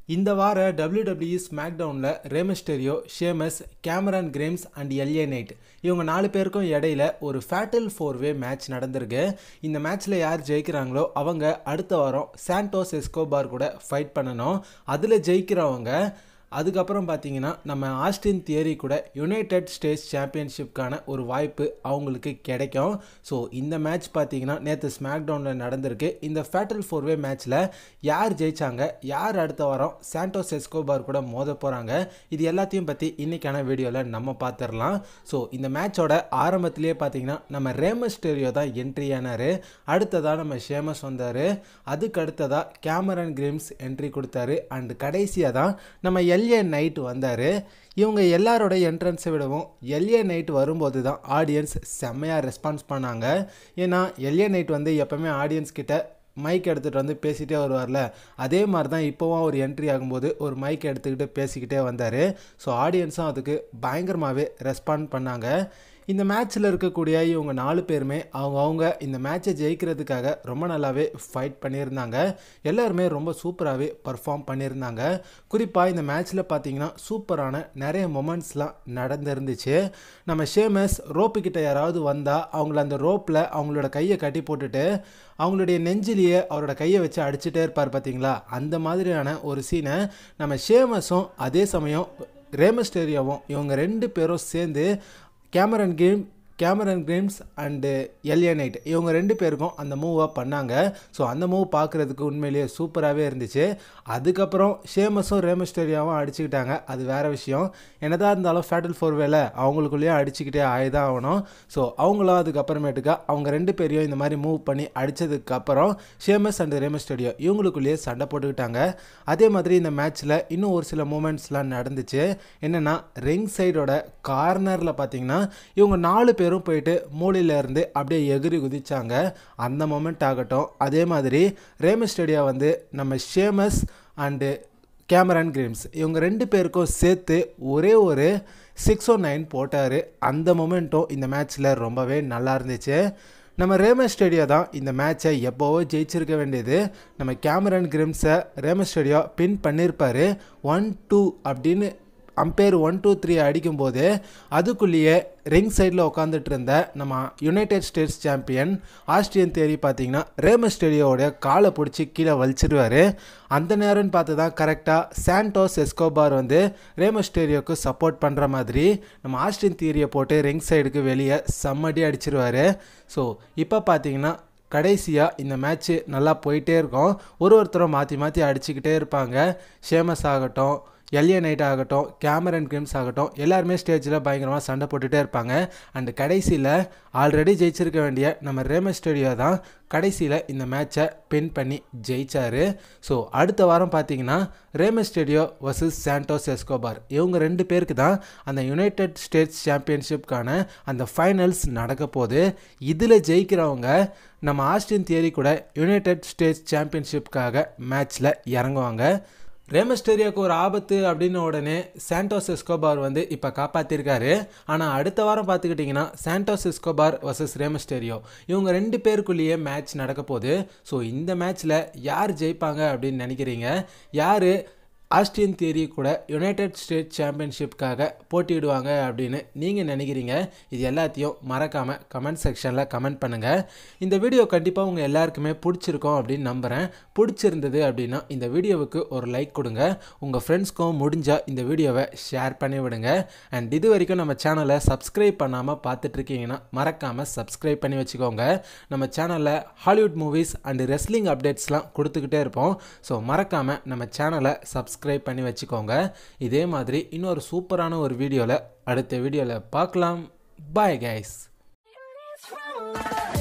இந்த வார WWE ஸ்மாக்டவுனில் Rey Mysterio Sheamus Cameron Grimes and LA Knight இவங்க நாலு பேருக்கும் இடையில ஒரு ஃபேட்டல் ஃபோர் வே மேட்ச் நடந்திருக்கு இந்த மேட்ச்சில் யார் ஜெயிக்கிறாங்களோ அவங்க அடுத்த வாரம் சாண்டோஸ் எஸ்கோபார் கூட ஃபைட் பண்ணணும் அதில் ஜெயிக்கிறவங்க அதுக்கப்புறம் பார்த்தீங்கன்னா நம்ம ஆஸ்டின் தியரி கூட யுனைடெட் ஸ்டேட்ஸ் சாம்பியன்ஷிப்கான ஒரு வாய்ப்பு அவங்களுக்கு கிடைக்கும் ஸோ இந்த மேட்ச் பார்த்தீங்கன்னா நேற்று ஸ்மாக்டவுனில் நடந்திருக்கு இந்த ஃபேட்டல் ஃபோர்வே மேட்ச்சில் யார் ஜெயிச்சாங்க யார் அடுத்த வாரம் சாண்டோஸ் எஸ்கோபார் கூட மோத போகிறாங்க இது எல்லாத்தையும் பற்றி இன்றைக்கான வீடியோவில் நம்ம பார்த்துடலாம் ஸோ இந்த மேட்சோட ஆரம்பத்திலேயே பார்த்தீங்கன்னா நம்ம ரேமஸ்டேரியோ தான் என்ட்ரி ஆனார் அடுத்ததாக நம்ம ஷேமஸ் வந்தார் அதுக்கு அடுத்ததாக கேமரன் கிரிம்ஸ் என்ட்ரி கொடுத்தாரு அண்ட் கடைசியாக தான் நம்ம எல்ஏ நைட் வந்தார் இவங்க எல்லாரோட என்ட்ரன்ஸை விடவும் எல்ஏ நைட் வரும்போது தான் ஆடியன்ஸ் செம்மையாக ரெஸ்பான்ஸ் பண்ணாங்க ஏன்னா எல்ஏ நைட் வந்து எப்போவுமே ஆடியன்ஸ் கிட்ட மைக் எடுத்துகிட்டு வந்து பேசிகிட்டே வருவார்ல அதே மாதிரி தான் இப்போவும் அவர் என்ட்ரி ஆகும்போது ஒரு மைக் எடுத்துக்கிட்டு பேசிக்கிட்டே வந்தார் ஸோ ஆடியன்ஸும் அதுக்கு பயங்கரமாகவே ரெஸ்பாண்ட் பண்ணாங்க இந்த மேட்ச்சில் இருக்கக்கூடிய இவங்க நாலு பேருமே அவங்க அவங்க இந்த மேட்சை ஜெயிக்கிறதுக்காக ரொம்ப நல்லாவே ஃபைட் பண்ணியிருந்தாங்க எல்லாருமே ரொம்ப சூப்பராகவே பர்ஃபார்ம் பண்ணியிருந்தாங்க குறிப்பாக இந்த மேட்ச்சில் பார்த்தீங்கன்னா சூப்பரான நிறைய மொமெண்ட்ஸ்லாம் நடந்துருந்துச்சு நம்ம ஷேமஸ் ரோப்பு கிட்ட யாராவது வந்தால் அவங்கள அந்த ரோப்பில் அவங்களோட கையை கட்டி போட்டுட்டு அவங்களுடைய நெஞ்சிலேயே அவரோட கையை வச்சு அடிச்சுட்டே இருப்பார் பார்த்தீங்களா அந்த மாதிரியான ஒரு சீனை நம்ம ஷேமஸும் அதே சமயம் ரேமஸ்டேரியாவும் இவங்க ரெண்டு பேரும் சேர்ந்து Cameron Cam Cameron Grimes and LA Knight இவங்க ரெண்டு பேருக்கும் அந்த மூவை பண்ணாங்க ஸோ அந்த மூவ் பார்க்குறதுக்கு உண்மையிலேயே சூப்பராகவே இருந்துச்சு அதுக்கப்புறம் ஷேமஸும் ரேமஸ்டேரியாவும் அடிச்சுக்கிட்டாங்க அது வேறு விஷயம் என்னதான் இருந்தாலும் ஃபேட்டல் ஃபோர் வேலை அவங்களுக்குள்ளேயே அடிச்சுக்கிட்டே ஆயிதான் ஆகணும் ஸோ அவங்களும் அதுக்கப்புறமேட்டுக்கா அவங்க ரெண்டு பேரையும் இந்த மாதிரி மூவ் பண்ணி அடித்ததுக்கப்புறம் ஷேமஸ் அண்ட் ரேமஸ்டேடியோ இவங்களுக்குள்ளேயே சண்டை போட்டுக்கிட்டாங்க அதே மாதிரி இந்த மேட்ச்சில் இன்னும் ஒரு சில மூமெண்ட்ஸ்லாம் நடந்துச்சு என்னென்னா ரிங் சைடோட கார்னரில் பார்த்தீங்கன்னா இவங்க நாலு பேர் பேரும் போயிட்டு மூலையிலேருந்து அப்படியே எகிரி குதிச்சாங்க அந்த மொமெண்ட் ஆகட்டும் அதே மாதிரி ரேமஸ்டேடியா வந்து நம்ம ஷேமஸ் அண்டு கேமரான் கிரேம்ஸ் இவங்க ரெண்டு பேருக்கும் சேர்த்து ஒரே ஒரு சிக்ஸ் ஓ நைன் போட்டார் அந்த மொமெண்ட்டும் இந்த மேட்ச்சில் ரொம்பவே நல்லா இருந்துச்சு நம்ம ரேமஸ் ஸ்டேடியோ தான் இந்த மேட்சை எப்போவோ ஜெயிச்சிருக்க வேண்டியது நம்ம கேமரன் கிரிம்ஸை ரேமஸ் ஸ்டேடியோ பின் பண்ணியிருப்பார் ஒன் டூ அப்படின்னு அம்பேர் ஒன் டூ த்ரீ அடிக்கும்போது அதுக்குள்ளேயே ரிங் சைடில் உட்காந்துட்டு இருந்த நம்ம United States champion Austin Theory பார்த்தீங்கன்னா ரேமஸ் ஸ்டேடியோடைய காலை பிடிச்சி கீழே வலிச்சிருவார் அந்த நேரம்னு பார்த்து தான் கரெக்டாக சாண்டோஸ் எஸ்கோபார் வந்து ரேமஸ் ஸ்டேடியோக்கு சப்போர்ட் பண்ணுற மாதிரி நம்ம ஆஸ்ட்ரியன் தியரியை போட்டு ரிங் சைடுக்கு வெளியே செம்மடி அடிச்சிருவார் ஸோ இப்போ பார்த்தீங்கன்னா கடைசியாக இந்த மேட்ச்சு நல்லா போயிட்டே இருக்கும் ஒரு ஒருத்தரும் மாற்றி மாற்றி அடிச்சுக்கிட்டே இருப்பாங்க ஷேமஸ் ஆகட்டும் எல்ஏ நைட் ஆகட்டும் கேமரன் கிரிம்ஸ் ஆகட்டும் எல்லாருமே ஸ்டேஜில் பயங்கரமாக சண்டை போட்டுகிட்டே இருப்பாங்க அண்டு கடைசியில் ஆல்ரெடி ஜெயிச்சிருக்க வேண்டிய நம்ம ரேமஸ் ஸ்டேடியோ தான் கடைசியில் இந்த மேட்சை பின் பண்ணி ஜெயிச்சார் ஸோ அடுத்த வாரம் பார்த்தீங்கன்னா Rey Mysterio versus Santos Escobar இவங்க ரெண்டு பேருக்கு தான் அந்த யுனைடெட் ஸ்டேட்ஸ் சாம்பியன்ஷிப்கான அந்த ஃபைனல்ஸ் நடக்க போகுது இதில் ஜெயிக்கிறவங்க நம்ம ஆஸ்டின் தியரி கூட யுனைடெட் ஸ்டேட்ஸ் சாம்பியன்ஷிப்காக மேட்ச்சில் இறங்குவாங்க ரேமஸ்டேரியாவுக்கு ஒரு ஆபத்து அப்படின்னு உடனே சாண்டோஸ் எஸ்கோபார் வந்து இப்போ காப்பாற்றிருக்காரு ஆனால் அடுத்த வாரம் பார்த்துக்கிட்டிங்கன்னா சாண்டோஸ் எஸ்கோபார் வர்சஸ் ரேமஸ்டேரியோ இவங்க ரெண்டு பேருக்குள்ளேயே மேட்ச் நடக்க போகுது ஸோ இந்த மேட்ச்சில் யார் ஜெயிப்பாங்க அப்படின்னு நினைக்கிறீங்க யார் ஆஸ்டியன் தியரி கூட யுனைடெட் ஸ்டேட் சாம்பியன்ஷிப்காக போட்டியிடுவாங்க அப்படின்னு நீங்கள் நினைக்கிறீங்க இது எல்லாத்தையும் மறக்காமல் கமெண்ட் செக்ஷனில் கமெண்ட் பண்ணுங்கள் இந்த வீடியோ கண்டிப்பாக உங்கள் எல்லாருக்குமே பிடிச்சிருக்கோம் அப்படின்னு நம்புகிறேன் பிடிச்சிருந்தது அப்படின்னா இந்த வீடியோவுக்கு ஒரு லைக் கொடுங்க உங்கள் ஃப்ரெண்ட்ஸ்க்கும் முடிஞ்சால் இந்த வீடியோவை ஷேர் பண்ணி விடுங்க அண்ட் இது வரைக்கும் நம்ம சேனலை சப்ஸ்கிரைப் பண்ணாமல் பார்த்துட்ருக்கீங்கன்னா மறக்காமல் சப்ஸ்கிரைப் பண்ணி வச்சுக்கோங்க நம்ம சேனலில் ஹாலிவுட் மூவிஸ் அண்டு ரெஸ்லிங் அப்டேட்ஸ்லாம் கொடுத்துக்கிட்டே இருப்போம் ஸோ மறக்காமல் நம்ம சேனலை சப்ஸ்கிரைப் சப்ஸ்கிரைப் பண்ணி வச்சுக்கோங்க இதே மாதிரி இன்னொரு சூப்பரான ஒரு வீடியோவில் அடுத்த வீடியோவில் பார்க்கலாம் பாய் கைஸ்